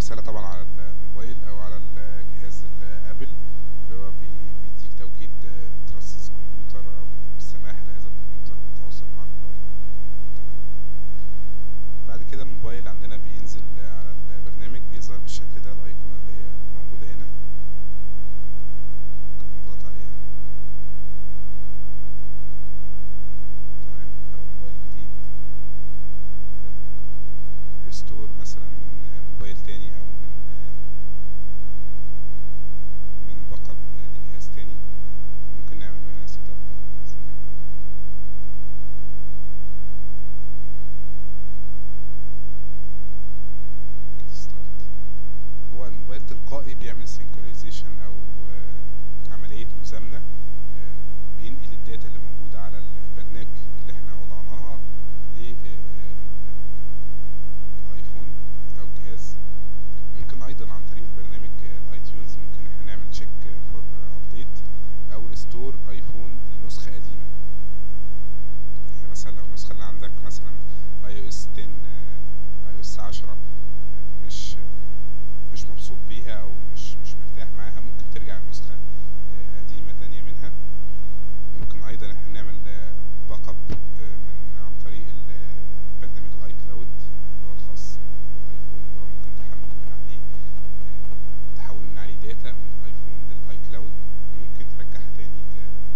رسالة طبعا على الموبايل او على الجهاز الابل اللي هو بي- بيديك توكيد ترسز كمبيوتر او السماح لهذا الكمبيوتر بالتواصل مع الموبايل تمام بعد كده الموبايل عندنا بينزل على البرنامج بيظهر بالشكل ده الايقونة اللي هي موجودة هنا ممكن نضغط عليها تمام او موبايل جديد ريستور مثلا من موبايل تاني او من من باك اب لجهاز تاني ممكن نعمل له هنا سيت اب ستارت هو الموبايل تلقائي بيعمل سينكرونايزيشن او آه، عملية مزامنة آه، بينقل الداتا اللي موجودة على البرنامج اللي احنا وضعناها للايفون او الجهاز ممكن ايضا عن طريق البرنامج الاي تيونز ممكن احنا نعمل تشيك فور ابديت او ريستور ايفون لنسخة قديمة يعني مثلا لو النسخة اللي عندك مثلا اي او اس 10 اي او اس 10 مش مش مبسوط بيها او مش مش مرتاح معاها ممكن ترجع لنسخة آه، قديمة تانية منها ممكن ايضا احنا نعمل باك اب من عن طريق ال- برنامج الاي كلاود اللي هو الخاص بالايفون اللي هو ممكن تحمل من عليه آه، تحول من عليه داتا من الايفون للاي كلاود وممكن ترجعها تاني آه،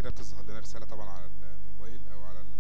كده بتظهر لنا رسالة طبعا على الموبايل او على